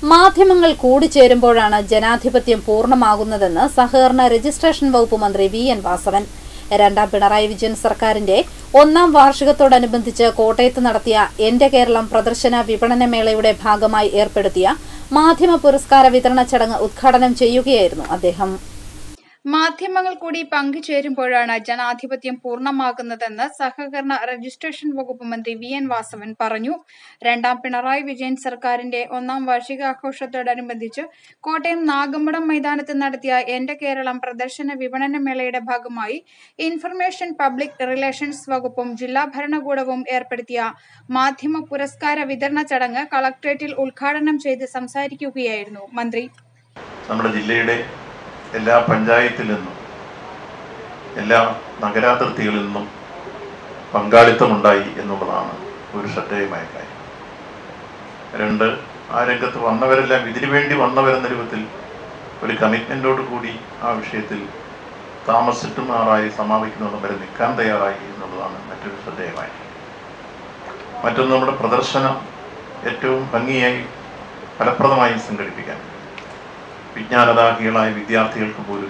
മാധ്യമങ്ങൾ കൂടിച്ചേരുമ്പോഴാണ് ജനാധിപത്യം പൂർണ്ണമാകുന്നതെന്ന് സഹകരണ രജിസ്ട്രേഷൻ വകുപ്പ് മന്ത്രി വി എൻ വാസവൻ രണ്ടാം പിണറായി വിജയൻ സർക്കാരിന്റെ ഒന്നാം വാർഷികത്തോടനുബന്ധിച്ച് കോട്ടയത്ത് നടത്തിയ എന്റെ കേരളം പ്രദർശന വിപണന മേളയുടെ ഭാഗമായി ഏർപ്പെടുത്തിയ മാധ്യമ പുരസ്കാര വിതരണ ചടങ്ങ് ഉദ്ഘാടനം ചെയ്യുകയായിരുന്നു അദ്ദേഹം മാധ്യമങ്ങൾ കൂടി പങ്കുചേരുമ്പോഴാണ് ജനാധിപത്യം പൂർണ്ണമാകുന്നതെന്ന് സഹകരണ രജിസ്ട്രേഷൻ വകുപ്പ് മന്ത്രി വി എൻ വാസവൻ പറഞ്ഞു രണ്ടാം പിണറായി വിജയൻ സർക്കാരിന്റെ ഒന്നാം വാർഷികാഘോഷത്തോടനുബന്ധിച്ച് കോട്ടയം നാഗമ്പടം മൈതാനത്ത് നടത്തിയ എന്റെ കേരളം പ്രദർശന വിപണന മേളയുടെ ഭാഗമായി ഇൻഫർമേഷൻ പബ്ലിക് റിലേഷൻസ് വകുപ്പും ജില്ലാ ഭരണകൂടവും ഏർപ്പെടുത്തിയ മാധ്യമ പുരസ്കാര വിതരണ ചടങ്ങ് കളക്ട്രേറ്റിൽ ഉദ്ഘാടനം ചെയ്ത് സംസാരിക്കുകയായിരുന്നു മന്ത്രി നമ്മുടെ ജില്ലയുടെ എല്ലാ പഞ്ചായത്തിൽ നിന്നും എല്ലാ നഗരാതിർത്തികളിൽ നിന്നും പങ്കാളിത്തമുണ്ടായി എന്നുള്ളതാണ് ഒരു ശ്രദ്ധേയമായ കാര്യം രണ്ട് ആ രംഗത്ത് വന്നവരെല്ലാം ഇതിനു വേണ്ടി വന്നവരെന്ന രൂപത്തിൽ ഒരു കമ്മിറ്റ്മെൻറ്റോട് കൂടി ആ വിഷയത്തിൽ താമസിട്ടുമാറായി സമാപിക്കുന്നതും വരെ നിൽക്കാൻ തയ്യാറായി എന്നുള്ളതാണ് മറ്റൊരു ശ്രദ്ധേയമായ മറ്റൊന്ന് നമ്മുടെ പ്രദർശനം ഏറ്റവും ഭംഗിയായി ഫലപ്രദമായി സംഘടിപ്പിക്കാൻ വിജ്ഞാനദാഹികളായ വിദ്യാർത്ഥികൾക്ക് പോലും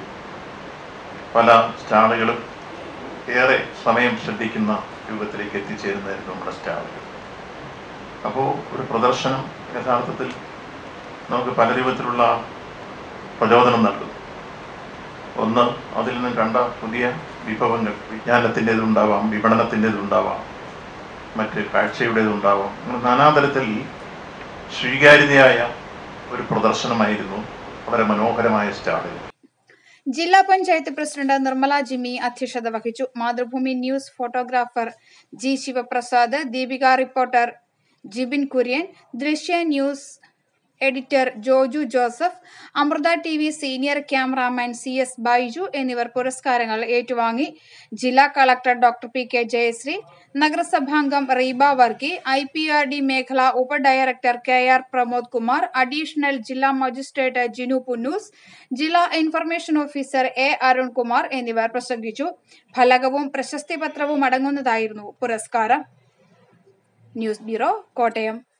പല സ്റ്റാളുകളും ഏറെ സമയം ശ്രദ്ധിക്കുന്ന രൂപത്തിലേക്ക് എത്തിച്ചേരുന്നതായിരുന്നു നമ്മുടെ സ്റ്റാളുകൾ അപ്പോൾ ഒരു പ്രദർശനം യഥാർത്ഥത്തിൽ നമുക്ക് പല രൂപത്തിലുള്ള പ്രചോദനം നൽകുന്നു ഒന്ന് അതിൽ നിന്ന് കണ്ട പുതിയ വിഭവങ്ങൾ വിജ്ഞാനത്തിൻ്റെതുണ്ടാവാം വിപണനത്തിൻ്റെതുണ്ടാവാം മറ്റ് കാഴ്ചയുടേതുണ്ടാവാം അങ്ങനെ നാനാതരത്തിൽ സ്വീകാര്യതയായ ഒരു പ്രദർശനമായിരുന്നു വളരെ മനോഹരമായ സ്റ്റാളുകൾ ജില്ലാ പഞ്ചായത്ത് പ്രസിഡന്റ് നിർമ്മല ജിമ്മി അധ്യക്ഷത വഹിച്ചു Mathrubhumi news photographer G Sivaprasad Deepika reporter Jibin Kurian Drishya news editor Joju Joseph Amrita T V senior cameraman C S Baiju എന്നിവർ പുരസ്കാരങ്ങൾ ഏറ്റുവാങ്ങി ജില്ലാ collector doctor P K Jayasree നഗരസഭാംഗം Reeba Varkey I P R D മേഖല ഉപഡയറക്ടർ K R Pramod Kumar additional ജില്ലാ മജിസ്ട്രേറ്റ് ജിനു പുന്നൂസ് ജില്ലാ ഇൻഫർമേഷൻ ഓഫീസർ എ അരുൺകുമാർ എന്നിവർ പ്രസംഗിച്ചു ഫലകവും പ്രശസ്തി പത്രവും അടങ്ങുന്നതായിരുന്നു പുരസ്കാരം ന്യൂസ് ബ്യൂറോ കോട്ടയം